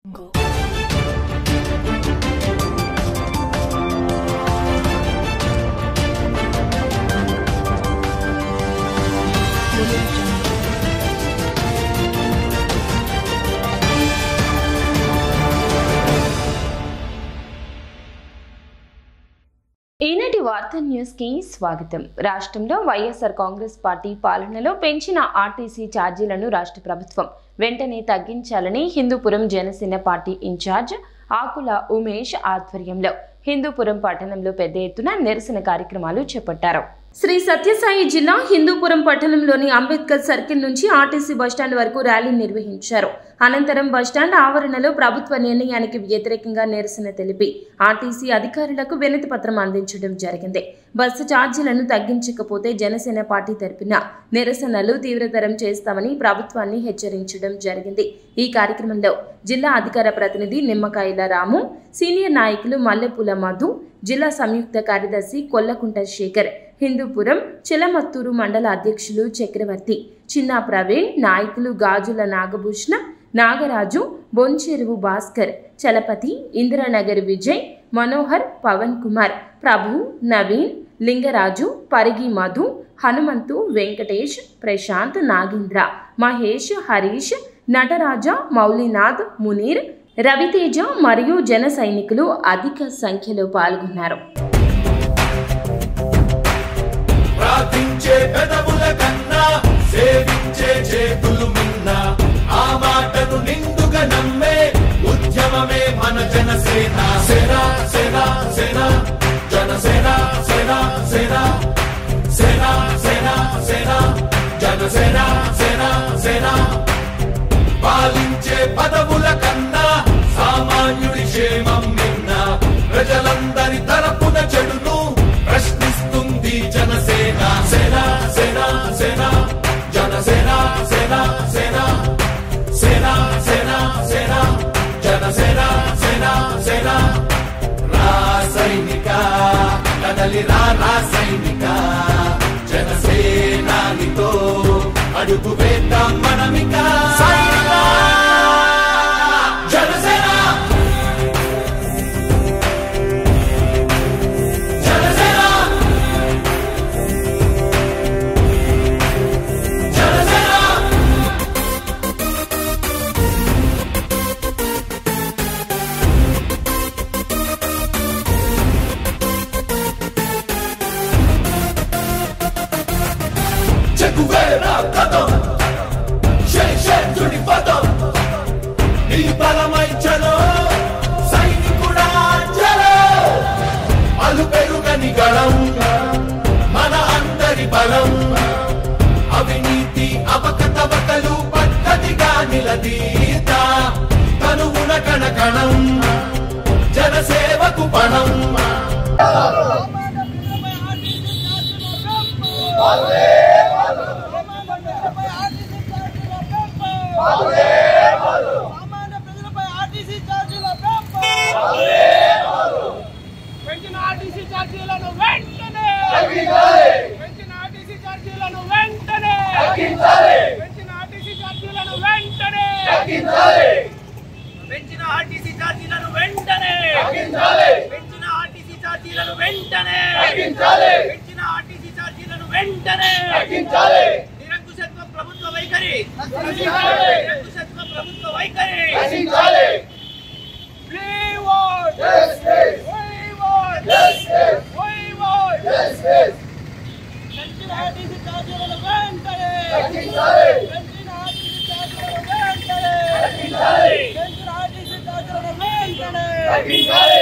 ఈనాటి వార్తా న్యూస్ కి స్వాగతం రాష్ట్రంలో వైఎస్ఆర్ కాంగ్రెస్ పార్టీ పాలనలో పెంచిన ఆర్టీసీ ఛార్జీలను రాష్ట్ర ప్రభుత్వం వెంటనే తగ్గించాలని హిందూపురం జనసేన పార్టీ ఇన్ఛార్జ్ ఆకుల ఉమేష్ ఆధ్వర్యంలో హిందూపురం పట్టణంలో పెద్ద ఎత్తున నిరసన కార్యక్రమాలు చేపట్టారు శ్రీ సత్యసాయి జిల్లా హిందూపురం పట్టణంలోని అంబేద్కర్ సర్కిల్ నుంచి ఆర్టీసీ బస్టాండ్ వరకు ర్యాలీ నిర్వహించారు అనంతరం బస్టాండ్ ఆవరణలో ప్రభుత్వ నిర్ణయానికి వ్యతిరేకంగా నిరసన తెలిపి ఆర్టీసీ అధికారులకు వినతి పత్రం అందించడం జరిగింది బస్సు ఛార్జీలను తగ్గించకపోతే జనసేన పార్టీ తరపున నిరసనలు తీవ్రతరం చేస్తామని ప్రభుత్వాన్ని హెచ్చరించడం జరిగింది ఈ కార్యక్రమంలో జిల్లా అధికార ప్రతినిధి నిమ్మకాయల రాము సీనియర్ నాయకులు మల్లెపూల మధు జిల్లా సంయుక్త కార్యదర్శి కొల్లకుంట శేఖర్ హిందూపురం చిలమత్తూరు మండల అధ్యక్షులు చక్రవర్తి చిన్న ప్రవీణ్ నాయకులు గాజుల నాగభూషణ నాగరాజు బొంచెరువు భాస్కర్ చలపతి ఇందిరానగర్ విజయ్ మనోహర్ పవన్ కుమార్ ప్రభు నవీన్ లింగరాజు పరిగి మధు హనుమంతు వెంకటేష్ ప్రశాంత్ నాగేంద్ర మహేష్ హరీష్ నటరాజ మౌలినాథ్ మునీర్ రవితేజ మరియు జన సైనికులు అధిక సంఖ్యలో పాల్గొన్నారు ప్రార్థించే పెదవుల కన్నా సేవించే చేతులు మిన్న ఆ మాటను నిండుగా నమ్మే ఉద్యమమే మన జనసేన సేన సేన సేన జనసేన సేన సేన సేన సేన సేన జనసేన సేన సేన పాలించే పదవుల కన్నా సామాన్యుడి క్షేమం నిన్న ప్రజలందరి తరపున చెడును ప్రశ్నిస్తుంది జనసేన సేన సేన సేన జనసేన సేన సేన సేన సేన సేన జనసేన సేన సేన రాసైనిక కదలి రా రాసైనిక జనసేనానితో అడుగు వేద్దాం మనమిక జనసేన జనసేన జనసేన చెక్కువేరా కథం శేషేంద్రుడి పదం నీ బలమై చలో సైనికుడా చలో అలు పెరుగని గళం మన అందరి బలం అవినీతి అవకతవకలు పద్ధతిగా నిలదీత కనువున కణకణం జనసేవకు పణం సామాన్య ప్రజలపై ఆర్టీసీ ఛార్జీల పెంపు పెంచిన ఆర్టీసీ ఛార్జీలను వెంటనే పెంచిన ఆర్టీసీ ఛార్జీలను వెంటనే పెంచిన ఆర్టీసీ ఛార్జీలను వెంటనే పెంచిన ఆర్టీసీ ఛార్జీలను వెంటనే పెంచిన ఆర్టీసీ ఛార్జీలను వెంటనే పెంచిన ఆర్టీసీ ఛార్జీలను వెంటనే నిరంకుశత్వ ప్రభుత్వ వైఖరి నిరంకుశత్వ ప్రభుత్వ వైఖరి We want We want We want పెంచిన ఆర్టీసీ ఛార్జీలను వెంటనే పెంచిన ఆర్టీసీ ఛార్జీలను వెంటనే పెంచిన ఆర్టీసీ ఛార్జీలను వెంటనే